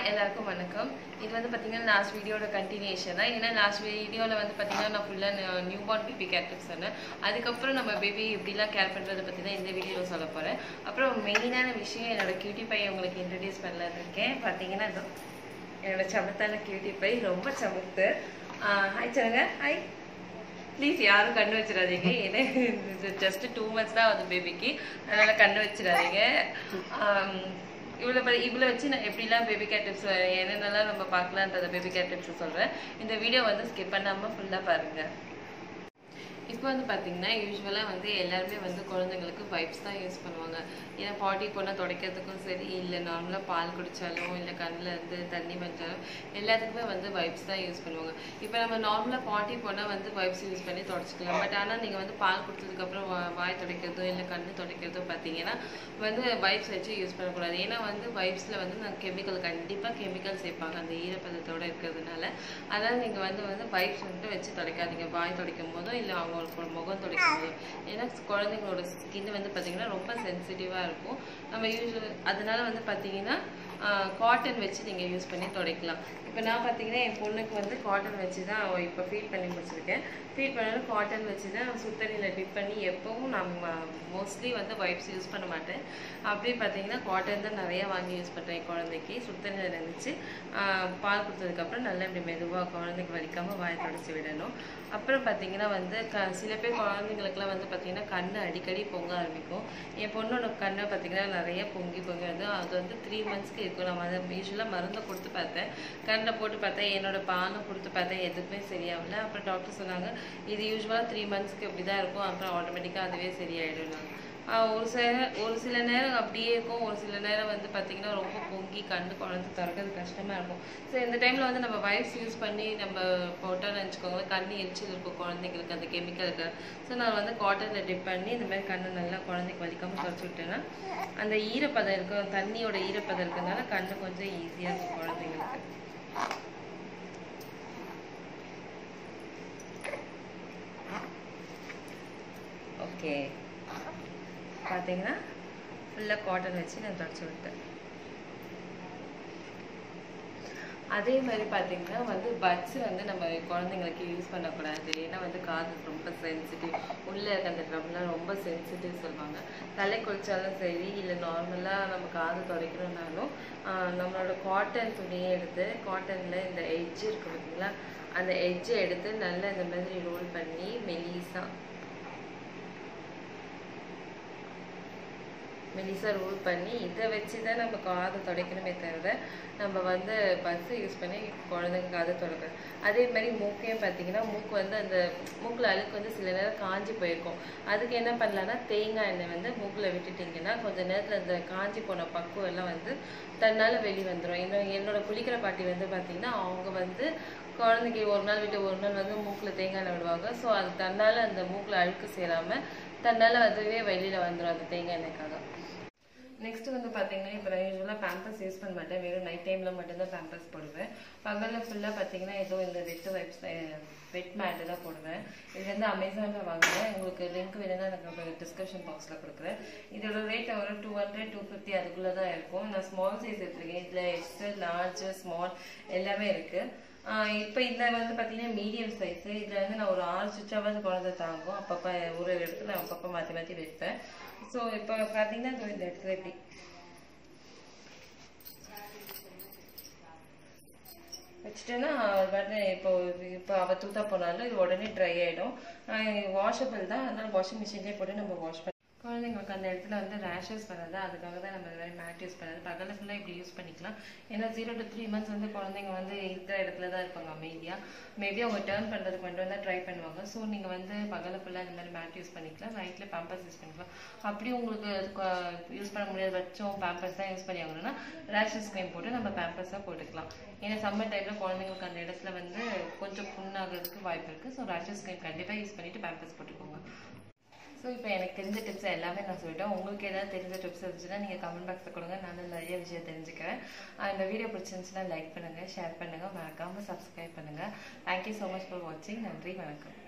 hi எல்லாருக்கும் வணக்கம் இது வந்து பார்த்தீங்கன்னா லாஸ்ட் வீடியோட கண்டினியூஷன் தான் ஏன்னா லாஸ்ட் வீடியோவில் வந்து பார்த்தீங்கன்னா நான் ஃபுல்லாக new born baby care tips சொன்னேன் அதுக்கப்புறம் நம்ம பேபி எப்படிலாம் கேர் பண்ணுறதை பற்றி தான் இந்த வீடியோவில் சொல்ல போகிறேன் அப்புறம் மெயினான விஷயம் என்னோட கியூட்டி பை உங்களுக்கு இன்ட்ரடியூஸ் பண்ணலான்னு இருக்கேன் பார்த்தீங்கன்னா இதோ என்னோட சமத்தான கியூட்டி பை ரொம்ப சமத்து ஹாய் சொல்லுங்க ஹாய் ப்ளீஸ் யாரும் கண்ணு வச்சிடாதீங்க ஏன்னா ஜஸ்ட் டூ மந்த்ஸ் தான் ஆகுது பேபிக்கு அதனால கண்ணு வச்சிடாதீங்க ஆம், இவ்வளோ ப- இவ்வளோ வச்சு நான் எப்படிலாம் பேபி கேர் டிப்ஸ் என்னென்னலாம் நம்ம பார்க்கலான்றத பேபி கேர் டிப்ஸ் சொல்கிறேன் இந்த வீடியோ வந்து ஸ்கிப் பண்ணாமல் ஃபுல்லாக பாருங்கள் இப்போ வந்து பார்த்தீங்கன்னா யூஸ்வலாக வந்து எல்லாருமே வந்து குழந்தைங்களுக்கு வைப்ஸ் தான் யூஸ் பண்ணுவாங்க ஏன்னா பாட்டி போனால் துடைக்கிறதுக்கும் சரி இல்லை நார்மலாக பால் குடித்தாலும் இல்லை கண்ணில் இருந்து தண்ணி வந்தாலும் எல்லாத்துக்குமே வந்து வைப்ஸ் தான் யூஸ் பண்ணுவாங்க இப்போ நம்ம நார்மலாக பாட்டி போனால் வந்து வைப்ஸ் யூஸ் பண்ணி தொடச்சிக்கலாம் பட் ஆனால் நீங்கள் வந்து பால் குடிச்சதுக்கப்புறம் வா- வாய் துடைக்கிறதோ இல்லை கண் துடைக்கிறதோ பார்த்தீங்கன்னா வந்து வைப்ஸ் வச்சு யூஸ் பண்ணக்கூடாது ஏன்னா வந்து வைப்ஸில் வந்து நான் கெமிக்கல் கண்டிப்பாக கெமிக்கல் சேர்ப்பாங்க அந்த ஈரப்பதத்தோட இருக்கிறதுனால அதனால் நீங்கள் வந்து வந்து வைப்ஸ் மட்டும் வச்சு துடைக்காதீங்க வாய் துடைக்கும் போதோ இல்லை அவங்களோட முகம் துடைக்கும் போதோ ஏன்னா குழந்தைங்களோட ஸ்கின் வந்து பார்த்தீங்கன்னா ரொம்ப சென்சிட்டிவாக இருக்கும் நம்ம யூஸ்வல் அதனால வந்து பார்த்தீங்கன்னா காட்டன் வச்சு நீங்கள் யூஸ் பண்ணி துடைக்கலாம் இப்போ நான் பார்த்தீங்கன்னா என் பொண்ணுக்கு வந்து காட்டன் வச்சு தான் அவள் இப்போ ஃபீட் பண்ணி முடிச்சிருக்கேன் ஃபீட் பண்ணாலும் காட்டன் வச்சு தான் சுத்தண்ணியில் டிப் பண்ணி எப்பவும் நம்ம மோஸ்ட்லி வந்து வைப்ஸ் யூஸ் பண்ண மாட்டேன் அப்படியே பார்த்தீங்கன்னா காட்டன் தான் நிறையா வாங்கி யூஸ் பண்ணுறேன் என் குழந்தைக்கு சுத்தண்ணியில் நினச்சி பால் கொடுத்ததுக்கப்புறம் நல்லா இப்படி மெதுவாக குழந்தைக்கு வலிக்காமல் வாயை தொடச்சி விடணும் அப்புறம் பார்த்தீங்கன்னா வந்து க சில பேர் குழந்தைங்களுக்குலாம் வந்து பார்த்தீங்கன்னா கண்ணு அடிக்கடி பொங்க ஆரம்பிக்கும் என் பொண்ணோட கண்ணை பார்த்தீங்கன்னா நிறைய பொங்கி பொங்கி வந்து அது வந்து த்ரீ மந்த்ஸ்க்கு இருக்கும் நம்ம அதை யூஸ்வலாக மருந்தை கொடுத்து பார்த்தேன் கண்ணில் போட்டு பார்த்தேன் என்னோட பாலும் கொடுத்து பார்த்தேன் எதுக்குமே சரியாகல அப்புறம் டாக்டர் சொன்னாங்க இது யூஸ்வலாக த்ரீ மந்த்ஸ்க்கு இப்படி தான் இருக்கும் அப்புறம் ஆட்டோமேட்டிக்காக அதுவே சரியாயிடும் ஆஹ் ஒரு சில ஒரு சில நேரம் அப்படியே இருக்கும் ஒரு சில நேரம் வந்து பார்த்தீங்கன்னா ரொம்ப பொங்கி கண்ணு குழந்தை திறக்கிறது கஷ்டமாக இருக்கும் ஸோ இந்த டைமில் வந்து நம்ம வைப்ஸ் யூஸ் பண்ணி நம்ம போட்டோன்னு நினச்சிக்கோங்க கண்ணு எரிச்சல் இருக்கும் குழந்தைங்களுக்கு அந்த கெமிக்கலுக்கு ஸோ நான் வந்து காட்டனில் டிப் பண்ணி இந்த மாதிரி கண்ணு நல்லா குழந்தைக்கு வலிக்காமல் துடைச்சி விட்டேன்னா அந்த ஈரப்பதம் இருக்கும் தண்ணியோட ஈரப்பதம் இருக்கிறதுனால கண்ணு கொஞ்சம் ஈஸியாக இருக்கும் குழந்தைங்களுக்கு ஓகே பார்த்தீங்கன்னா ஃபுல்லாக காட்டன் வச்சு நான் தொடச்சி விட்டேன் அதே மாதிரி பார்த்தீங்கன்னா வந்து பட்ஸ் வந்து நம்ம குழந்தைங்களுக்கு யூஸ் பண்ணக்கூடாது ஏன்னா வந்து காது ரொம்ப சென்சிட்டிவ் உள்ளே இருக்க அந்த ட்ரம்லாம் ரொம்ப சென்சிட்டிவ் சொல்லுவாங்க தலை குளிச்சாலும் சரி இல்லை நார்மலாக நம்ம காது துடைக்கணும்னாலும் ஆஹ் நம்மளோட காட்டன் துணியை எடுத்து காட்டனில் இந்த எட்ஜ் இருக்கு பார்த்தீங்களா அந்த எட்ஜை எடுத்து நல்லா இந்த மாதிரி ரோல் பண்ணி மெலிசா மெலிசா ரோல் பண்ணி இதை வச்சு தான் நம்ம காதை துடைக்கணுமே தவிர நம்ம வந்து பஸ்ஸை யூஸ் பண்ணி குழந்தைங்க காதை துடைக்கணும் அதே மாதிரி மூக்கையும் பார்த்தீங்கன்னா மூக்கு வந்து அந்த மூக்கில் அழுக்கு வந்து சில நேரம் காஞ்சி போயிருக்கும் அதுக்கு என்ன பண்ணலான்னா தேங்காய் எண்ணெய் வந்து மூக்கில் விட்டுட்டிங்கன்னா கொஞ்ச நேரத்தில் அந்த காஞ்சி போன பக்குவம் எல்லாம் வந்து தன்னால் வெளி வந்துடும் இன்னும் என்னோட குளிக்கிற பாட்டி வந்து பார்த்தீங்கன்னா அவங்க வந்து குழந்தைக்கு ஒரு நாள் விட்டு ஒரு நாள் வந்து மூக்கில் தேங்காய் எண்ணெய் விடுவாங்க ஸோ அது தன்னால் அந்த மூக்கில் அழுக்கு சேராமல் தன்னால் அதுவே வெளியில் வந்துடும் அந்த தேங்காய் எண்ணெய்க்காக நெக்ஸ்ட் வந்து பார்த்தீங்கன்னா இப்போ நான் யூஸ்வலாக பேம்பர்ஸ் யூஸ் பண்ண மாட்டேன் வெறும் நைட் டைமில் மட்டும்தான் பேம்பர்ஸ் போடுவேன் பகலில் ஃபுல்லாக பார்த்தீங்கன்னா ஏதோ இந்த வெட் வைப்ஸ் வெட் மேட்டு தான் போடுவேன் இது வந்து அமேசானில் வாங்குவேன் உங்களுக்கு லிங்க் வேணும்னா எனக்கு டிஸ்கிரிப்ஷன் பாக்ஸில் கொடுக்குறேன் இதோட ரேட் ஒரு டூ ஹண்ட்ரட் டூ ஃபிஃப்டி அதுக்குள்ளே தான் இருக்கும் நான் ஸ்மால் சைஸ் எடுத்துருக்கேன் இதில் எக்ஸல் லார்ஜ் ஸ்மால் எல்லாமே இருக்குது இப்போ இந்த வந்து பார்த்தீங்கன்னா மீடியம் சைஸு இதில் வந்து நான் ஒரு ஆறு சுவிட்சாவது குழந்தை தாங்கும் அப்பப்போ ஒரு ஒரு இடத்துல நான் அப்பப்போ மாற்றி மாற்றி வைப்பேன் ஸோ இப்போ பார்த்தீங்கன்னா இதோ இந்த இடத்துல இப்படி வச்சுட்டேன்னா பாட்டு இப்போ இப்போ அவள் தூத்தா போனாலும் இது உடனே ட்ரை ஆகிடும் வாஷபிள் தான் அதனால வாஷிங் மிஷின்லேயே போட்டு நம்ம வாஷ் பண்ணி குழந்தைங்களுக்கு அந்த இடத்துல வந்து ரேஷஸ் வராது அதுக்காக தான் நம்ம இந்த மாதிரி மேட் யூஸ் பண்ணது பகலில் ஃபுல்லாக இப்படி யூஸ் பண்ணிக்கலாம் ஏன்னா ஜீரோ டு த்ரீ மந்த்ஸ் வந்து குழந்தைங்க வந்து இருக்கிற இடத்துல தான் இருப்பாங்க அமைதியாக மேபி அவங்க டேர்ன் பண்ணுறதுக்கு மட்டும் தான் ட்ரை பண்ணுவாங்க ஸோ நீங்கள் வந்து பகலில் ஃபுல்லாக இந்த மாதிரி மேட் யூஸ் பண்ணிக்கலாம் நைட்டில் பேம்பர்ஸ் யூஸ் பண்ணிக்கலாம் அப்படி உங்களுக்கு யூஸ் பண்ண முடியாத பட்சம் பேம்பர்ஸ் தான் யூஸ் பண்ணி ஆகணும்னா ரேஷஸ் க்ரீம் போட்டு நம்ம பேம்பர்ஸாக போட்டுக்கலாம் ஏன்னா சம்மர் டைமில் குழந்தைங்களுக்கு அந்த இடத்துல வந்து கொஞ்சம் புண்ணாகிறதுக்கு வாய்ப்பு இருக்குது ஸோ ரேஷஸ் க்ரீம் கண்டிப்பாக யூஸ் பண்ணிவிட்டு பேம்பர்ஸ் போட்டுக்கோங்க ஸோ இப்போ எனக்கு தெரிஞ்ச டிப்ஸ் எல்லாமே நான் சொல்லிட்டேன் உங்களுக்கு ஏதாவது தெரிஞ்ச டிப்ஸ் இருந்துச்சுன்னா நீங்கள் கமெண்ட் பாக்ஸில் கொடுங்க நானும் நிறைய விஷயம் தெரிஞ்சுக்கிறேன் ஆஹ் இந்த வீடியோ பிடிச்சிருந்துச்சுன்னா லைக் பண்ணுங்கள் ஷேர் பண்ணுங்கள் மறக்காமல் சப்ஸ்கிரைப் பண்ணுங்கள் தேங்க்யூ ஸோ மச் ஃபார் வாட்சிங் நன்றி வணக்கம்